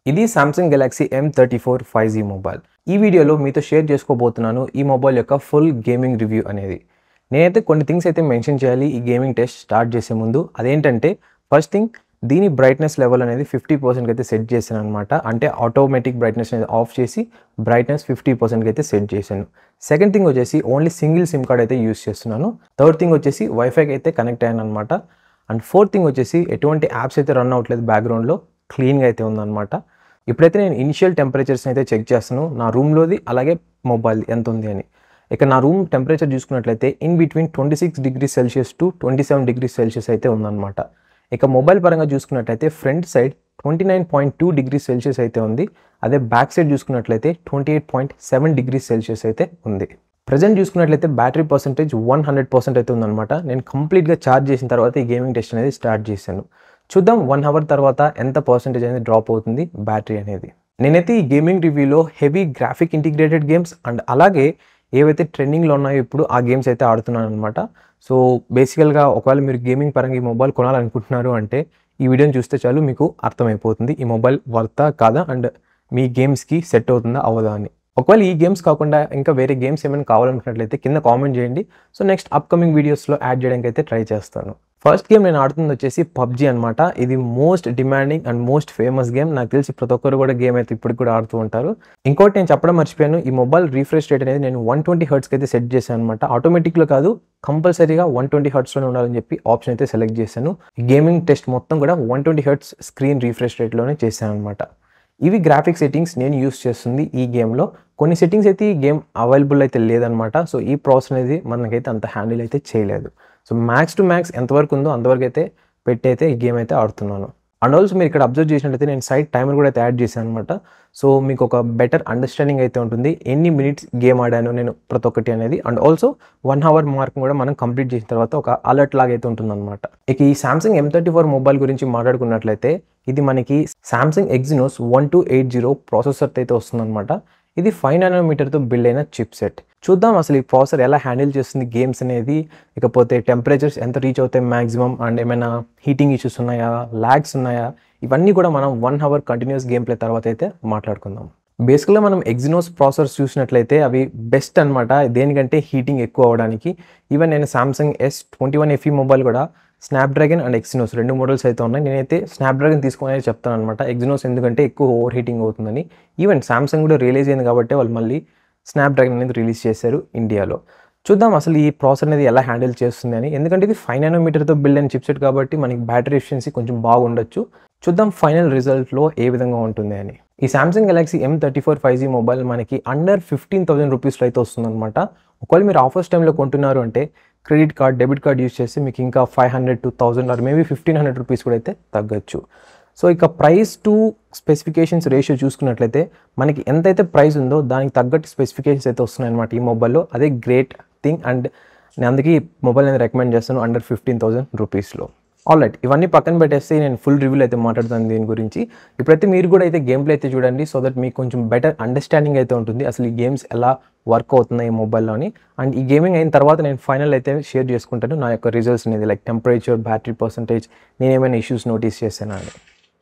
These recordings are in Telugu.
ఇది Samsung Galaxy M thirty four five G mobile ఈ వీడియోలో మీతో షేర్ చేసుకోబోతున్నాను ఈ మొబైల్ యొక్క ఫుల్ గేమింగ్ రివ్యూ అనేది నేనైతే కొన్ని థింగ్స్ అయితే మెన్షన్ చేయాలి ఈ గేమింగ్ టెస్ట్ స్టార్ట్ చేసే ముందు అదేంటంటే ఫస్ట్ థింగ్ దీని బ్రైట్నెస్ లెవెల్ అనేది ఫిఫ్టీ పర్సెంట్కి అయితే సెట్ చేశాను అనమాట అంటే ఆటోమేటిక్ బ్రైట్నెస్ అనేది ఆఫ్ చేసి బ్రైట్నెస్ ఫిఫ్టీ పర్సెంట్కి అయితే సెట్ చేశాను సెకండ్ థింగ్ వచ్చేసి ఓన్లీ సింగిల్ సిమ్ కార్డ్ అయితే యూస్ చేస్తున్నాను థర్డ్ థింగ్ వచ్చేసి వైఫైకి అయితే కనెక్ట్ అయ్యాను అనమాట అండ్ ఫోర్త్ థింగ్ వచ్చేసి ఎటువంటి యాప్స్ అయితే రన్ అవ్వట్లేదు బ్యాక్గ్రౌండ్లో క్లీన్గా అయితే ఉందన్నమాట ఇప్పుడైతే నేను ఇనిషియల్ టెంపరేచర్స్ని అయితే చెక్ చేస్తాను నా రూమ్లోది అలాగే మొబైల్ ఎంత ఉంది అని ఇక నా రూమ్ టెంపరేచర్ చూసుకున్నట్లయితే in between twenty six degree Celsius to twenty seven degree Celsius అయితే ఉందన్నమాట ఇక మొబైల్ పరంగా చూసుకున్నట్లయితే front side twenty nine point two degree Celsius అయితే ఉంది అదే బ్యాక్ సైడ్ చూసుకున్నట్లయితే twenty eight point seven degree Celsius అయితే ఉంది ప్రజెంట్ చూసుకున్నట్లయితే battery percentage one hundred percent అయితే ఉందన్నమాట నేను కంప్లీట్గా ఛార్జ్ చేసిన తర్వాత ఈ గేమింగ్ టెస్ట్ అనేది స్టార్ట్ చేశాను చూద్దాం వన్ అవర్ తర్వాత ఎంత పర్సెంటేజ్ అనేది డ్రాప్ అవుతుంది బ్యాటరీ అనేది నేనైతే ఈ గేమింగ్ రివ్యూలో heavy graphic integrated games and అలాగే ఏవైతే ట్రెండింగ్లో ఉన్నాయో ఇప్పుడు ఆ గేమ్స్ అయితే ఆడుతున్నాను అనమాట సో బేసికల్గా ఒకవేళ మీరు గేమింగ్ పరంగా ఈ మొబైల్ కొనాలనుకుంటున్నారు అంటే ఈ వీడియోని చూస్తే చాలు మీకు అర్థమైపోతుంది ఈ మొబైల్ వర్తా కాదా అండ్ మీ గేమ్స్కి సెట్ అవుతుందా అవ్వదా అని ఒకవేళ ఈ గేమ్స్ కాకుండా ఇంకా వేరే గేమ్స్ ఏమైనా కావాలనుకున్నట్లయితే కింద కామెంట్ చేయండి సో నెక్స్ట్ అప్కమింగ్ వీడియోస్లో యాడ్ చేయడానికి అయితే ట్రై చేస్తాను ఫస్ట్ గేమ్ నేను ఆడుతుంది వచ్చేసి పబ్జీ అనమాట ఇది most demanding and most famous game నాకు తెలిసి ప్రతి ఒక్కరు కూడా గేమ్ అయితే ఇప్పటికి కూడా ఆడుతూ ఉంటారు ఇంకోటి నేను చెప్పడం మర్చిపోయాను ఈ మొబైల్ రీఫ్రెష్ రేట్ అనేది నేను వన్ ట్వంటీ హర్ట్స్కి అయితే సెట్ చేశాను అనమాట ఆటోమేటిక్లో కాదు కంపల్సరీగా వన్ ట్వంటీ హర్ట్స్లోనే ఉండాలని చెప్పి ఆప్షన్ అయితే సెలెక్ట్ చేశాను ఈ గేమింగ్ టెస్ట్ మొత్తం కూడా one twenty hertz screen refresh రేట్లోనే చేశాను అనమాట ఇవి గ్రాఫిక్ సెట్టింగ్స్ నేను యూస్ చేస్తుంది ఈ గేమ్లో కొన్ని సెట్టింగ్స్ అయితే ఈ గేమ్ అవైలబుల్ అయితే లేదనమాట సో ఈ ప్రాసెస్ అనేది మనకైతే అంత హ్యాండిల్ అయితే చేయలేదు సో మ్యాక్స్ టు మ్యాక్స్ ఎంతవరకు ఉందో అంతవరకు అయితే పెట్టి అయితే ఈ గేమ్ అయితే ఆడుతున్నాను అండ్ ఆల్సో మీరు ఇక్కడ అబ్జర్వ్ చేసినట్లయితే నేను సైడ్ టైమర్ కూడా అయితే యాడ్ చేశాను అనమాట సో మీకు ఒక బెటర్ అండర్స్టాండింగ్ అయితే ఉంటుంది ఎన్ని మినిట్స్ గేమ్ ఆడాను నేను ప్రతి ఒక్కటి అనేది and also one hour mark కూడా మనం కంప్లీట్ చేసిన తర్వాత ఒక అలర్ట్ లాగా అయితే ఉంటుంది అనమాట ఇక ఈ Samsung M thirty four mobile గురించి మాట్లాడుకున్నట్లయితే ఇది మనకి Samsung Exynos one two eight zero processor అయితే వస్తుందన్నమాట ఇది ఫైవ్ నానోమీటర్తో బిల్డ్ అయిన చిప్ సెట్ చూద్దాం అసలు ఈ ప్రాసెసర్ ఎలా హ్యాండిల్ చేస్తుంది గేమ్స్ అనేది ఇకపోతే టెంపరేచర్స్ ఎంత రీచ్ అవుతాయి మ్యాక్సిమం అండ్ ఏమైనా హీటింగ్ ఇష్యూస్ ఉన్నాయా ల్యాగ్స్ ఉన్నాయా ఇవన్నీ కూడా మనం one hour continuous game play తర్వాత అయితే మాట్లాడుకుందాం బేసిక్గా మనం ఎగ్జినోస్ ప్రాసెసర్స్ చూసినట్లయితే అవి బెస్ట్ అనమాట దేనికంటే హీటింగ్ ఎక్కువ అవడానికి ఈవెన్ నేను Samsung S twenty one FE mobile కూడా స్నాప్డ్రాగన్ అండ్ ఎక్సినోస్ రెండు మోడల్స్ అయితే ఉన్నాయి నేనైతే స్నాప్డ్రాగన్ తీసుకుని చెప్తాను అనమాట ఎగ్జినోస్ ఎందుకంటే ఎక్కువ ఓవర్ హీటింగ్ అవుతుందని ఈవెన్ సామ్సంగ్ కూడా రిలీజ్ అయింది కాబట్టి వాళ్ళు మళ్ళీ స్నాప్డ్రాగన్ అనేది రిలీజ్ చేశారు ఇండియాలో చూద్దాం అసలు ఈ ప్రాసెస్ అనేది ఎలా హ్యాండిల్ చేస్తుంది అని ఎందుకంటే ఇది ఫైవ్ నానోమీటర్తో బిల్డ్ అయిన చిప్సెట్ కాబట్టి మనకి బ్యాటరీ ఎఫిషియన్సీ కొంచెం బాగుండొచ్చు చూద్దాం ఫైనల్ రిజల్ట్లో ఏ విధంగా ఉంటుంది అని ఈ Samsung Galaxy M thirty four five G mobile మనకి అండర్ ఫిఫ్టీన్ థౌసండ్ రూపీస్లో అయితే వస్తుందన్నమాట ఒకవేళ మీరు ఆఫర్స్ టైంలో కొంటున్నారు అంటే credit card debit card use చేస్తే మీకు ఇంకా five hundred two thousand or maybe fifteen hundred rupees కూడా అయితే తగ్గచ్చు సో ఇక ప్రైస్ టు స్పెసిఫికేషన్స్ రేషియో చూసుకున్నట్లయితే మనకి ఎంతైతే ప్రైస్ ఉందో దానికి తగ్గట్టు స్పెసిఫికేషన్స్ అయితే వస్తున్నాయి అనమాట ఈ మొబైల్లో అదే గ్రేట్ థింగ్ అండ్ నేను అందుకే ఈ మొబైల్ అనేది రికమెండ్ చేస్తాను అండర్ ఫిఫ్టీన్ థౌసండ్ రూపీస్లో ఆల్ రైట్ ఇవన్నీ పక్కన పెట్టేస్తే నేను ఫుల్ రివ్యూలు అయితే మాట్లాడుతాను దీని గురించి ఇప్పుడైతే మీరు కూడా అయితే గేమ్ ప్లే అయితే చూడండి సో దట్ మీకు కొంచెం బెటర్ అండర్స్టాండింగ్ అయితే ఉంటుంది అసలు ఈ గేమ్స్ ఎలా వర్క్ అవుతున్నాయి ఈ మొబైల్లోని అండ్ ఈ గేమింగ్ అయిన తర్వాత నేను ఫైనల్ అయితే షేర్ చేసుకుంటాను నా యొక్క రిజల్ట్స్ అనేది లైక్ టెంపరేచర్ బ్యాటరీ పర్సంటేజ్ నేను ఏమైనా ఇష్యూస్ నోటీస్ చేశానా అని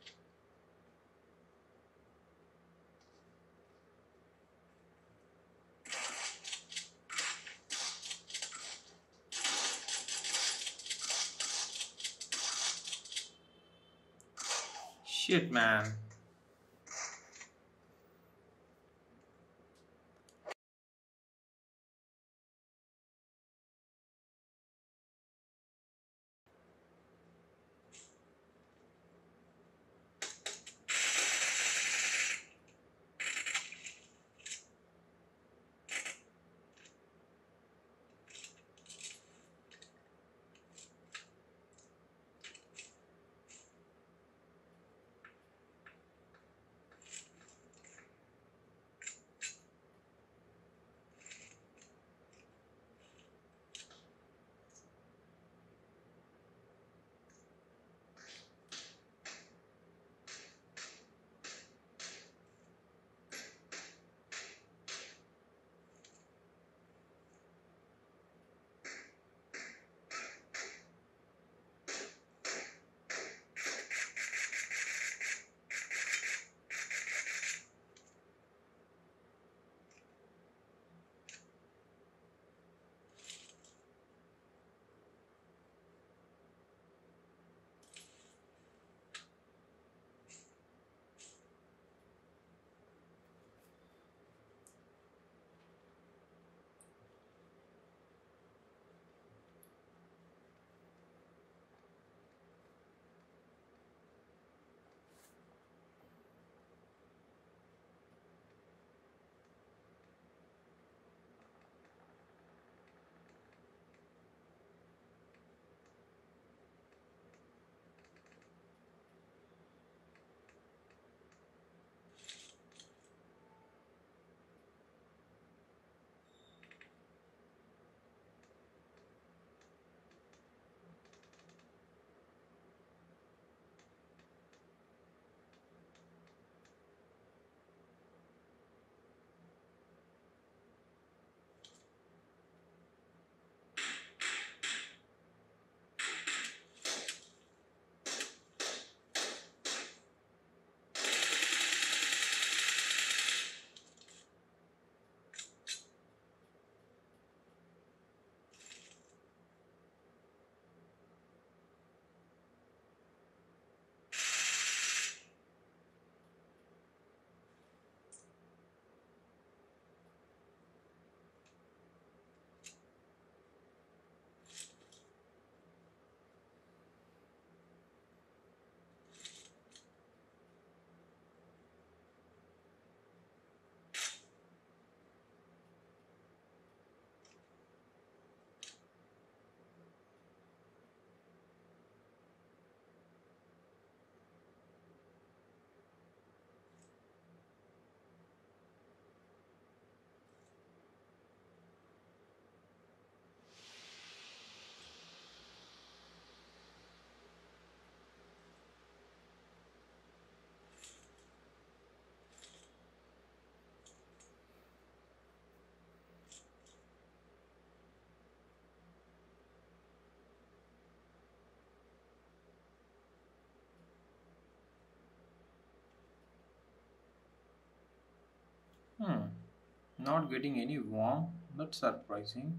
Shit, man. Not getting any warm. That's surprising.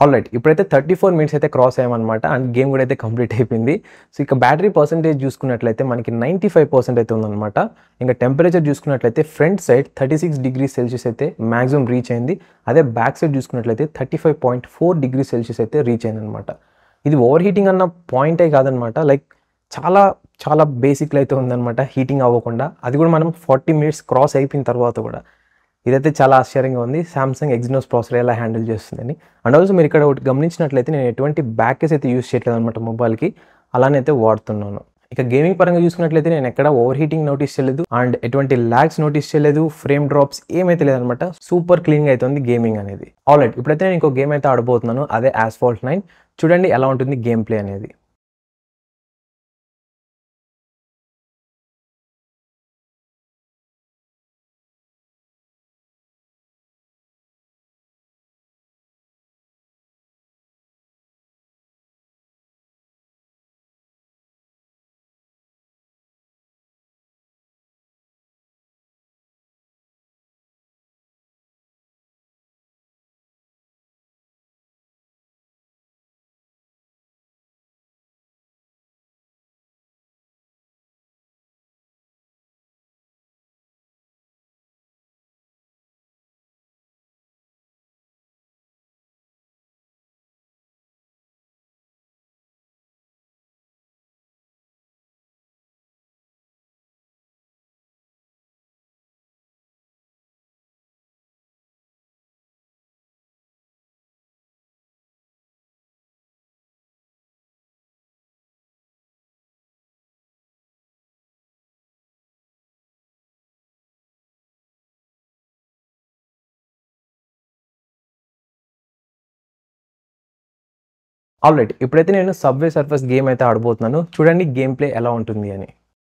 All right ఇప్పుడైతే థర్టీ ఫోర్ మినిట్స్ అయితే క్రాస్ అయ్యామన్నమాట అండ్ గేమ్ కూడా అయితే కంప్లీట్ అయిపోయింది సో ఇక బ్యాటరీ పర్సెంటేజ్ చూసుకున్నట్లయితే మనకి నైంటీ ఫైవ్ పర్సెంట్ అయితే ఉందన్నమాట ఇంకా టెంపరేచర్ చూసుకున్నట్లయితే front side thirty six degree Celsius అయితే మాక్సిమం రీచ్ అయింది అదే బ్యాక్ సైడ్ చూసుకున్నట్లయితే thirty five point four degree Celsius అయితే రీచ్ అయిందనమాట ఇది ఓవర్ హీటింగ్ అన్న పాయింటే కాదనమాట లైక్ చాలా చాలా బేసిక్లో అయితే ఉందన్నమాట హీటింగ్ అవ్వకుండా అది కూడా మనం ఫార్టీ మినిట్స్ క్రాస్ అయిపోయిన తర్వాత కూడా ఇదైతే చాలా ఆశ్చర్యంగా ఉంది సామ్సంగ్ ఎగ్జినోస్ ప్రాసెసర్ ఎలా హ్యాండిల్ చేస్తుందని అండ్ ఆల్సో మీరు ఇక్కడ ఒకటి గమనించినట్లయితే నేను ఎటువంటి బ్యాకేస్ అయితే యూస్ చేయట్లేదు అనమాట మొబైల్కి అలానే అయితే వాడుతున్నాను ఇక గేమింగ్ పరంగా చూసుకున్నట్లయితే నేను ఎక్కడ ఓవర్ హీటింగ్ నోటీస్ చేయలేదు అండ్ ఎటువంటి ల్యాగ్స్ నోటీస్ చేయలేదు ఫ్రేమ్ డ్రాప్స్ ఏమైతే లేదనమాట సూపర్ క్లీన్గా అయితే ఉంది గేమింగ్ అనేది ఆల్రైట్ ఇప్పుడైతే నేను ఇంకో గేమ్ అయితే ఆడబోతున్నాను అదే యాస్ఫాల్ట్ నైన్ చూడండి ఎలా ఉంటుంది గేమ్ ప్లే అనేది ఆల్రైట్ ఇప్పుడైతే నేను సబ్వే సర్ఫస్ గేమ్ అయితే ఆడబోతున్నాను చూడండి గేమ్ ప్లే ఎలా ఉంటుంది అని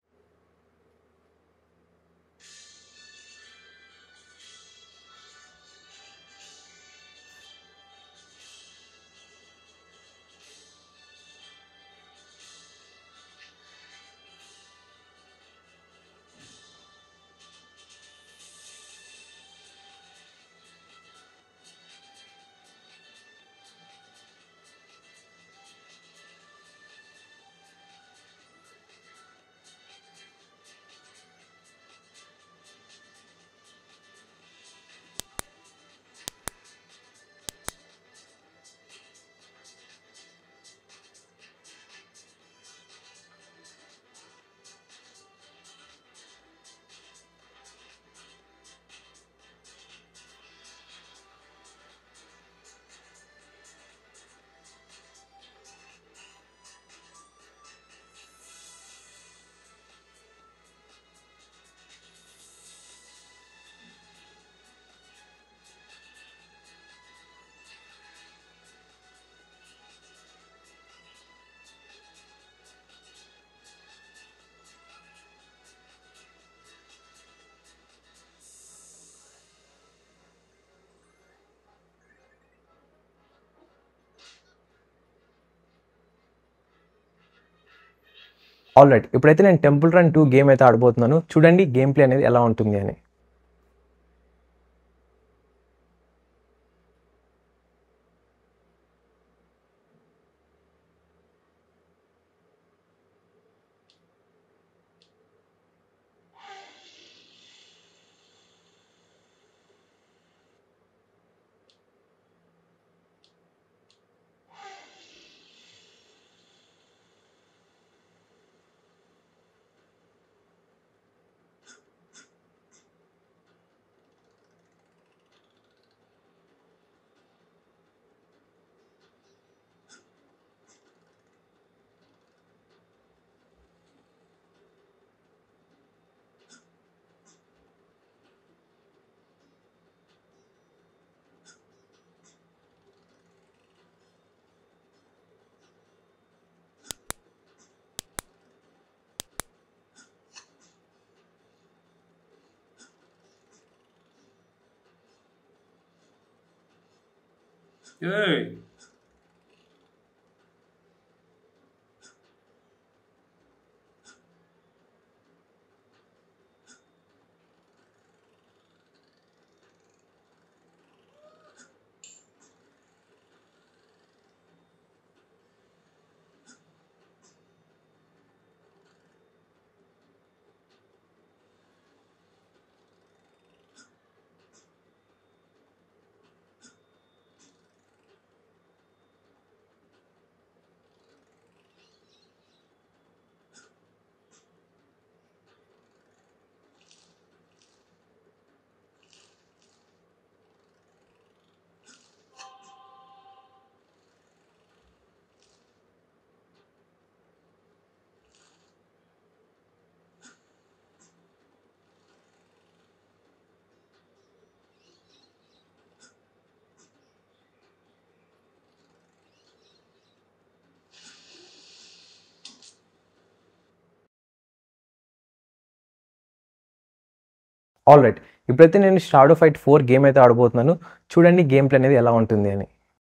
ఆల్రైట్ ఇప్పుడైతే నేను టెంపుల్ రన్ టూ గేమ్ అయితే ఆడబోతున్నాను చూడండి గేమ్ ప్లే అనేది ఎలా ఉంటుంది అని Hey! ఆల్ రైట్ ఇప్పుడైతే నేను షాడో ఫైట్ ఫోర్ గేమ్ అయితే ఆడబోతున్నాను చూడండి గేమ్ ప్లే అనేది ఎలా ఉంటుంది అని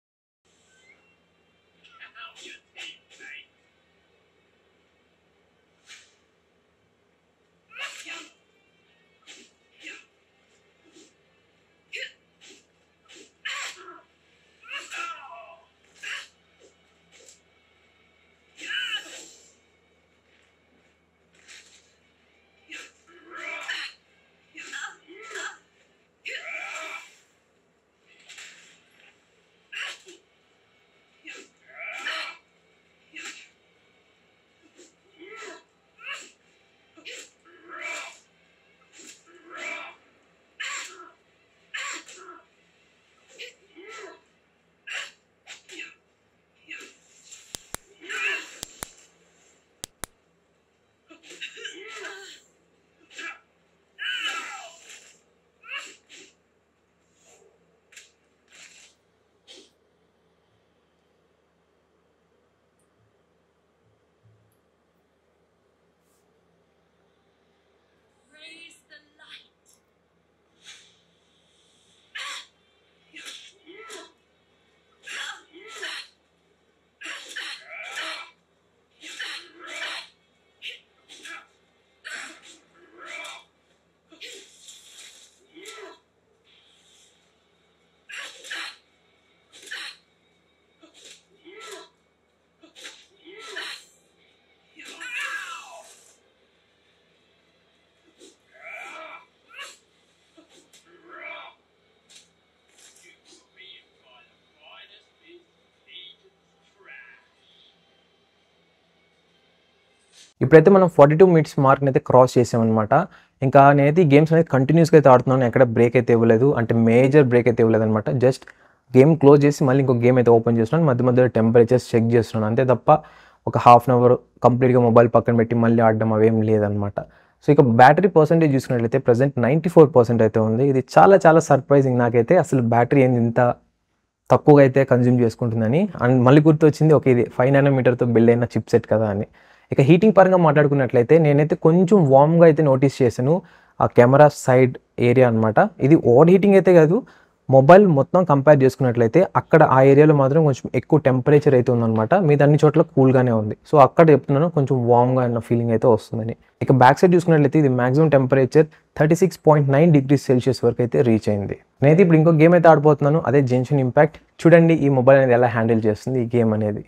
Raise the light. ఇప్పుడైతే మనం ఫార్టీ టూ మినిట్స్ మార్క్ని అయితే క్రాస్ చేసామన్నమాట ఇంకా నేనైతే ఈ గేమ్స్ అనేది కంటిన్యూస్గా అయితే ఆడుతున్నాను ఎక్కడ బ్రేక్ అయితే ఇవ్వలేదు అంటే మేజర్ బ్రేక్ అయితే ఇవ్వలేదు అనమాట జస్ట్ గేమ్ క్లోజ్ చేసి మళ్ళీ ఇంకో గేమ్ అయితే ఓపెన్ చేస్తున్నాను మధ్య మధ్యలో టెంపరేచర్స్ చెక్ చేస్తున్నాను అంతే తప్ప ఒక హాఫ్ అన్ అవర్ కంప్లీట్గా మొబైల్ పక్కన పెట్టి మళ్ళీ ఆడడం అవేం లేదనమాట సో ఇక బ్యాటరీ పర్సెంటేజ్ చూసుకున్నట్లయితే ప్రజెంట్ నైంటీ ఫోర్ పర్సెంట్ అయితే ఉంది ఇది చాలా చాలా సర్ప్రైజింగ్ నాకైతే అసలు బ్యాటరీ ఏంది ఇంత తక్కువగా అయితే కన్జ్యూమ్ చేసుకుంటుందని అండ్ మళ్ళీ గుర్తొచ్చింది ఓకే ఇది ఫైవ్ నానోమీటర్తో బిల్డ్ అయిన చిప్ సెట్ కదా అని ఇక హీటింగ్ పరంగా మాట్లాడుకున్నట్లయితే నేనైతే కొంచెం వామ్గా అయితే నోటీస్ చేశాను ఆ కెమెరా సైడ్ ఏరియా అనమాట ఇది ఓవర్ హీటింగ్ అయితే కాదు మొబైల్ మొత్తం కంపేర్ చేసుకున్నట్లయితే అక్కడ ఆ ఏరియాలో మాత్రం కొంచెం ఎక్కువ టెంపరేచర్ అయితే ఉందన్నమాట మీద అన్ని చోట్ల కూల్గానే ఉంది సో అక్కడ చెప్తున్నాను కొంచెం వామ్గా అన్న ఫీలింగ్ అయితే వస్తుందని ఇక బ్యాక్ సైడ్ చూసుకున్నట్లయితే ఇది maximum temperature thirty six point nine degree Celsius వరకు అయితే రీచ్ అయింది నేనైతే ఇప్పుడు ఇంకో గేమ్ అయితే ఆడిపోతున్నాను అదే జెన్షన్ ఇంపాక్ట్ చూడండి ఈ మొబైల్ అనేది ఎలా హ్యాండిల్ చేస్తుంది ఈ గేమ్ అనేది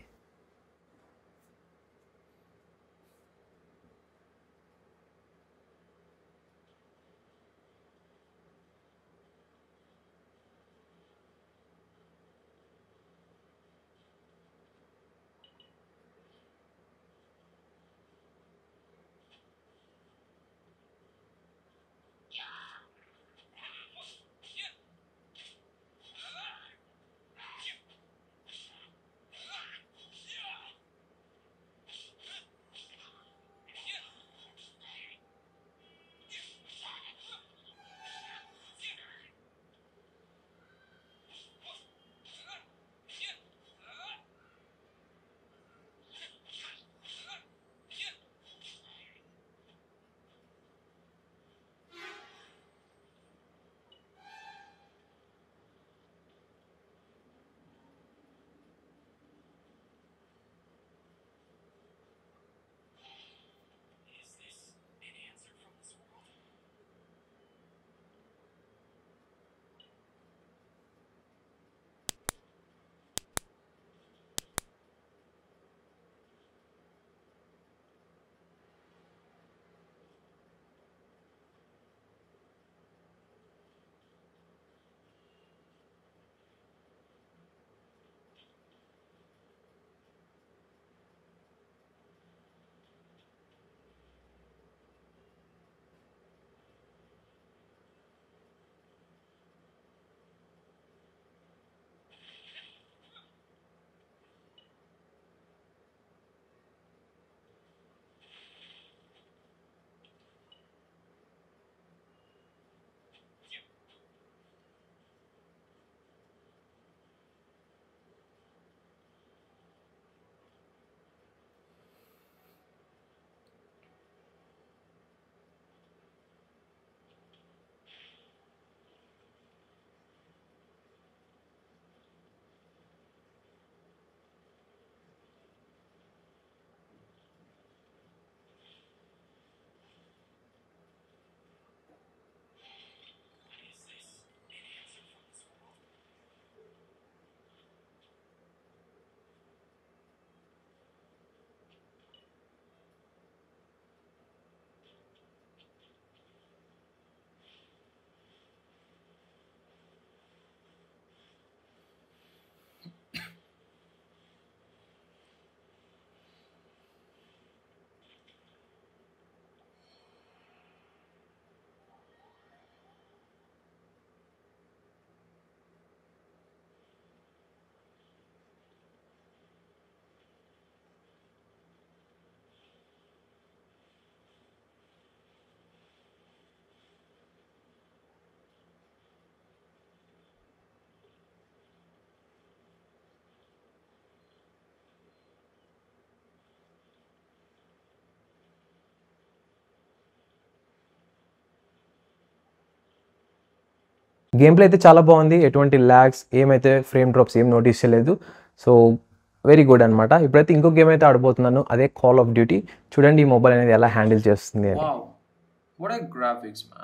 గేమ్ ప్లే అయితే చాలా బాగుంది ఎటువంటి ల్యాగ్స్ ఏమైతే ఫ్రేమ్ డ్రాప్స్ ఏం నోటీస్ చేయలేదు సో వెరీ గుడ్ అనమాట ఇప్పుడైతే ఇంకో గేమ్ అయితే ఆడబోతున్నాను అదే కాల్ ఆఫ్ డ్యూటీ చూడండి ఈ మొబైల్ అనేది ఎలా హ్యాండిల్ చేస్తుంది అని Wow. What are graphics, man?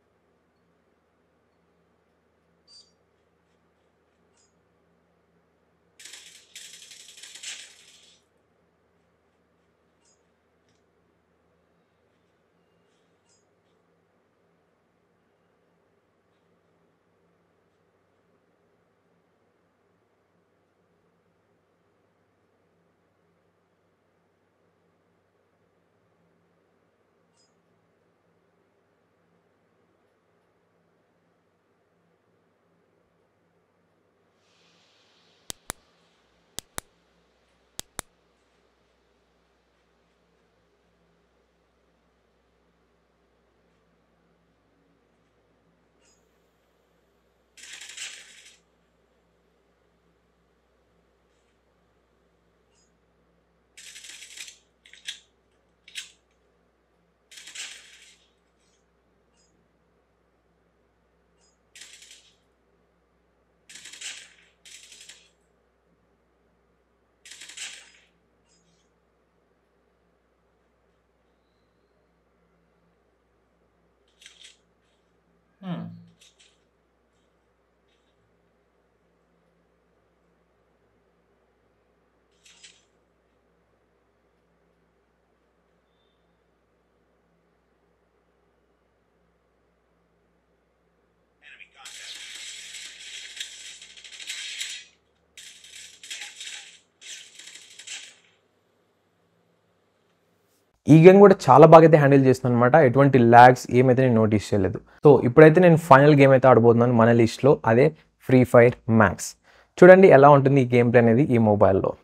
Hmm. ఈ గేమ్ కూడా చాలా బాగా అయితే హ్యాండిల్ చేస్తున్నాను అనమాట ఎటువంటి ల్యాగ్స్ ఏమైతే నేను నోటీస్ చేయలేదు సో ఇప్పుడైతే నేను ఫైనల్ గేమ్ అయితే ఆడబోతున్నాను మన లిస్ట్లో అదే ఫ్రీ ఫైర్ మ్యాక్స్ చూడండి ఎలా ఉంటుంది ఈ గేమ్ ప్లే అనేది ఈ మొబైల్లో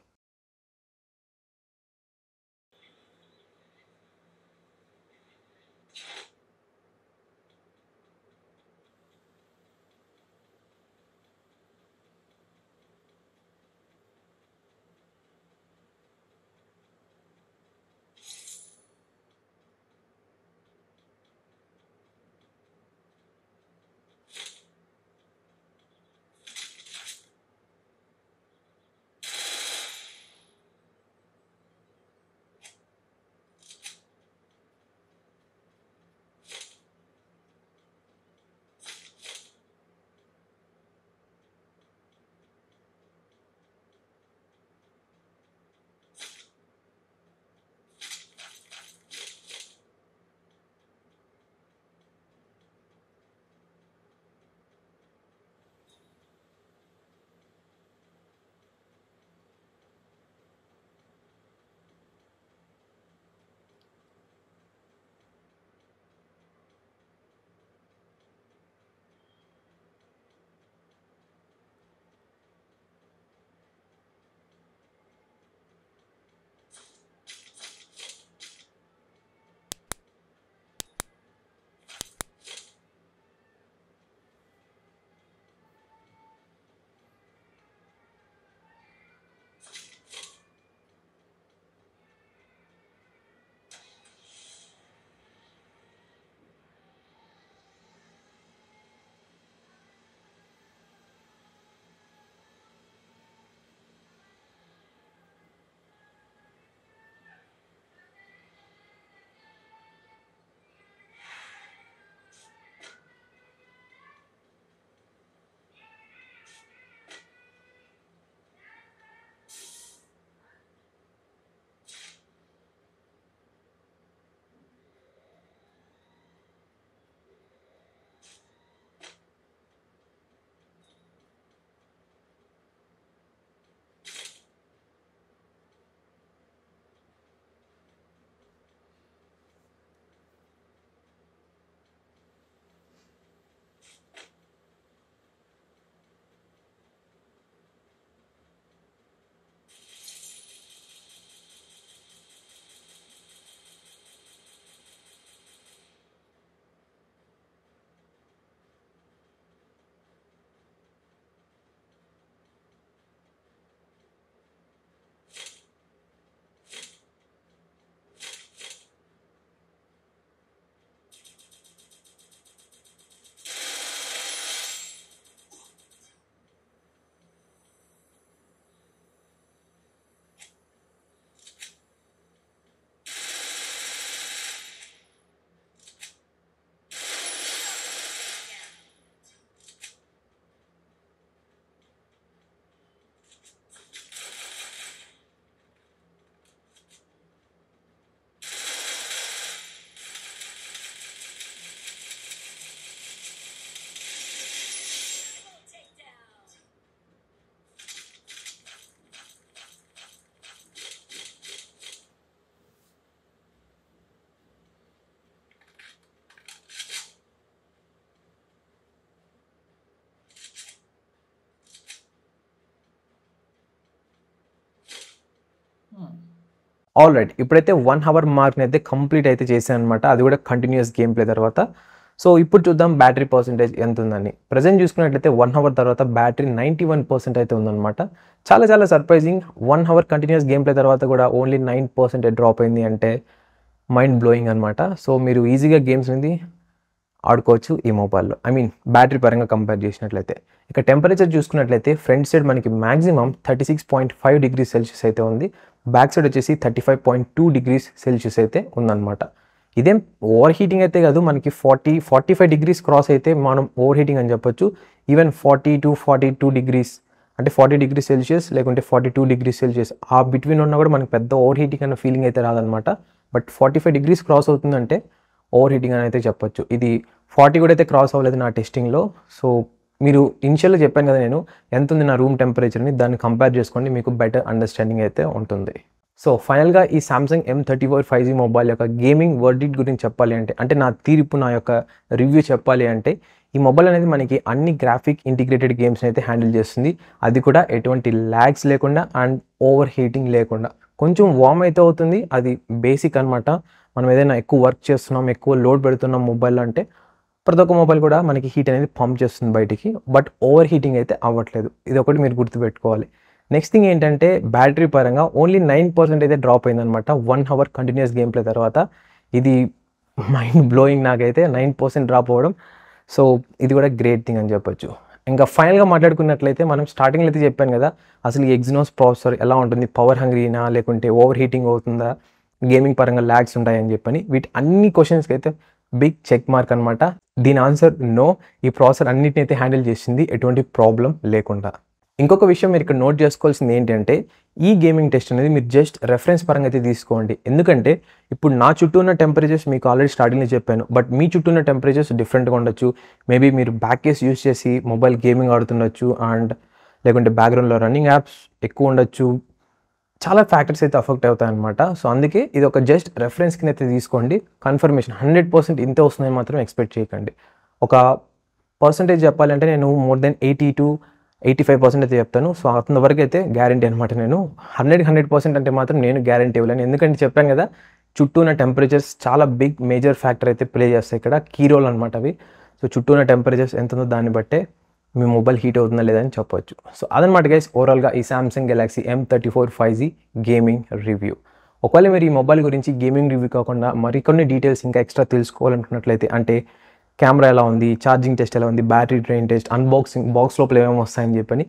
ఆల్ రైట్ ఇప్పుడైతే వన్ అవర్ మార్క్ని అయితే కంప్లీట్ అయితే చేశాను అనమాట అది కూడా కంటిన్యూస్ గేమ్ ప్లే తర్వాత సో ఇప్పుడు చూద్దాం బ్యాటరీ పర్సెంటేజ్ ఎంత ఉందని ప్రజెంట్ చూసుకున్నట్లయితే వన్ అవర్ తర్వాత బ్యాటరీ నైంటీ వన్ పర్సెంట్ అయితే ఉందన్నమాట చాలా చాలా surprising one hour continuous game play తర్వాత కూడా ఓన్లీ నైన్ పర్సెంటేజ్ డ్రాప్ అయింది అంటే మైండ్ బ్లోయింగ్ అనమాట సో మీరు ఈజీగా గేమ్స్ ఉంది ఆడుకోవచ్చు ఈ మొబైల్లో ఐ మీన్ బ్యాటరీ పరంగా కంపేర్ చేసినట్లయితే ఇక టెంపరేచర్ చూసుకున్నట్లయితే ఫ్రంట్ సైడ్ మనకి maximum thirty six point five degrees Celsius అయితే ఉంది బ్యాక్ సైడ్ వచ్చేసి thirty five point two degrees Celsius అయితే ఉందన్నమాట ఇదేం ఓవర్ హీటింగ్ అయితే కాదు మనకి forty forty five degrees cross అయితే మనం ఓవర్ హీటింగ్ అని చెప్పొచ్చు even forty to forty two degrees అంటే ఫార్టీ డిగ్రీ సెల్సియస్ లేకుంటే ఫార్టీ టూ డిగ్రీ సెల్సియస్ ఆ బిట్వీన్ ఉన్నా కూడా మనకి పెద్ద ఓవర్ హీటింగ్ అన్న ఫీలింగ్ అయితే రాదనమాట but forty five degrees cross అవుతుందంటే ఓవర్ హీటింగ్ అని అయితే చెప్పొచ్చు ఇది ఫార్టీ కూడా అయితే క్రాస్ అవ్వలేదు నా టెస్టింగ్లో సో మీరు ఇనిషియల్గా చెప్పాను కదా నేను ఎంత ఉంది నా రూమ్ టెంపరేచర్ని దాన్ని కంపేర్ చేసుకోండి మీకు బెటర్ అండర్స్టాండింగ్ అయితే ఉంటుంది సో ఫైనల్గా ఈ Samsung M thirty four five G mobile యొక్క గేమింగ్ వర్డిట్ గురించి చెప్పాలి అంటే అంటే నా తీర్పు నా యొక్క రివ్యూ చెప్పాలి అంటే ఈ మొబైల్ అనేది మనకి అన్ని గ్రాఫిక్ ఇంటిగ్రేటెడ్ గేమ్స్ని అయితే హ్యాండిల్ చేస్తుంది అది కూడా ఎటువంటి ల్యాగ్స్ లేకుండా అండ్ ఓవర్ హీటింగ్ లేకుండా కొంచెం వామ్ అయితే అవుతుంది అది బేసిక్ అనమాట మనం ఏదైనా ఎక్కువ వర్క్ చేస్తున్నాం ఎక్కువ లోడ్ పెడుతున్నాం మొబైల్ అంటే ప్రతి ఒక్క మొబైల్ కూడా మనకి హీట్ అనేది పంప్ చేస్తుంది బయటికి బట్ ఓవర్ హీటింగ్ అయితే అవ్వట్లేదు ఇది ఒకటి మీరు గుర్తుపెట్టుకోవాలి నెక్స్ట్ థింగ్ ఏంటంటే బ్యాటరీ పరంగా ఓన్లీ నైన్ పర్సెంట్ అయితే డ్రాప్ అయిందనమాట one hour continuous game play తర్వాత ఇది మైండ్ బ్లోయింగ్ నాకైతే నైన్ పర్సెంట్ డ్రాప్ అవ్వడం సో ఇది కూడా గ్రేట్ థింగ్ అని చెప్పొచ్చు ఇంకా ఫైనల్గా మాట్లాడుకున్నట్లయితే మనం స్టార్టింగ్లో అయితే చెప్పాను కదా అసలు ఈ ఎగ్జినోస్ ప్రాసెసర్ ఎలా ఉంటుంది పవర్ హంగ్రీనా లేకుంటే ఓవర్ హీటింగ్ అవుతుందా గేమింగ్ పరంగా ల్యాగ్స్ ఉంటాయని చెప్పని వీటి అన్ని క్వశ్చన్స్కి అయితే బిగ్ చెక్ మార్క్ అనమాట దీని ఆన్సర్ నో ఈ ప్రాసెసర్ అన్నిటిని అయితే హ్యాండిల్ చేసింది ఎటువంటి ప్రాబ్లం లేకుండా ఇంకొక విషయం మీరు ఇక్కడ నోట్ చేసుకోవాల్సింది ఏంటంటే ఈ గేమింగ్ టెస్ట్ అనేది మీరు జస్ట్ రెఫరెన్స్ పరంగా అయితే తీసుకోండి ఎందుకంటే ఇప్పుడు నా చుట్టూ ఉన్న టెంపరేచర్స్ మీకు ఆల్రెడీ స్టార్టింగ్లో చెప్పాను బట్ మీ చుట్టూ ఉన్న టెంపరేచర్స్ డిఫరెంట్గా ఉండొచ్చు మేబీ మీరు బ్యాక్ కేస్ యూస్ చేసి మొబైల్ గేమింగ్ ఆడుతుండొచ్చు అండ్ లేకుంటే బ్యాక్గ్రౌండ్లో రన్నింగ్ యాప్స్ ఎక్కువ ఉండొచ్చు చాలా ఫ్యాక్టర్స్ అయితే అఫెక్ట్ అవుతాయి అనమాట సో అందుకే ఇది ఒక జస్ట్ రెఫరెన్స్ కింద అయితే తీసుకోండి కన్ఫర్మేషన్ హండ్రెడ్ పర్సెంట్ ఇంతే వస్తుందని మాత్రం ఎక్స్పెక్ట్ చేయకండి ఒక పర్సంటేజ్ చెప్పాలంటే నేను more than eighty to eighty five percent అయితే చెప్తాను సో అంతవరకు అయితే గ్యారంటీ అనమాట నేను హండ్రెడ్ హండ్రెడ్ పర్సెంట్ అంటే మాత్రం నేను గ్యారంటీ ఇవ్వలేను ఎందుకంటే చెప్పాను కదా చుట్టూ ఉన్న టెంపరేచర్స్ చాలా బిగ్ మేజర్ ఫ్యాక్టర్ అయితే ప్లే చేస్తాయి ఇక్కడ కీ రోల్ అనమాట అవి సో చుట్టూ ఉన్న టెంపరేచర్స్ ఎంత ఉందో దాన్ని బట్టే మీ మొబైల్ హీట్ అవుతుందా లేదా అని చెప్పొచ్చు సో అదనమాట గైస్ ఓవరాల్గా ఈ Samsung Galaxy M thirty four five G gaming review ఒకవేళ మీరు ఈ మొబైల్ గురించి గేమింగ్ రివ్యూ కాకుండా మరికొన్ని డీటెయిల్స్ ఇంకా ఎక్స్ట్రా తెలుసుకోవాలనుకున్నట్లయితే అంటే కెమెరా ఎలా ఉంది ఛార్జింగ్ టెస్ట్ ఎలా ఉంది battery drain test unboxing box లోపల ఏమేమి వస్తాయని చెప్పని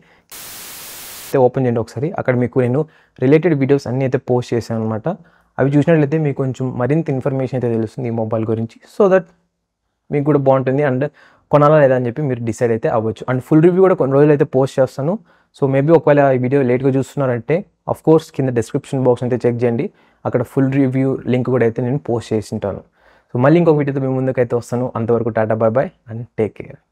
అయితే ఓపెన్ చేయండి ఒకసారి అక్కడ మీకు నేను రిలేటెడ్ వీడియోస్ అన్నీ అయితే పోస్ట్ చేశాను అనమాట అవి చూసినట్లయితే మీకు కొంచెం మరింత ఇన్ఫర్మేషన్ అయితే తెలుస్తుంది ఈ మొబైల్ గురించి సో దట్ మీకు కూడా బాగుంటుంది అండ్ కొనాలా లేదా అని చెప్పి మీరు డిసైడ్ అయితే అవ్వచ్చు అండ్ ఫుల్ రివ్యూ కూడా కొన్ని రోజులు అయితే పోస్ట్ చేస్తాను సో మేబీ ఒకవేళ ఈ వీడియో లేట్గా చూస్తున్నారంటే అఫ్ కోర్స్ కింద డిస్క్రిప్షన్ బాక్స్ అయితే చెక్ చేయండి అక్కడ ఫుల్ రివ్యూ లింక్ కూడా అయితే నేను పోస్ట్ చేసి ఉంటాను సో మళ్ళీ ఇంకొక వీడియోతో మీ ముందుకైతే వస్తాను అంతవరకు tata bye bye and take care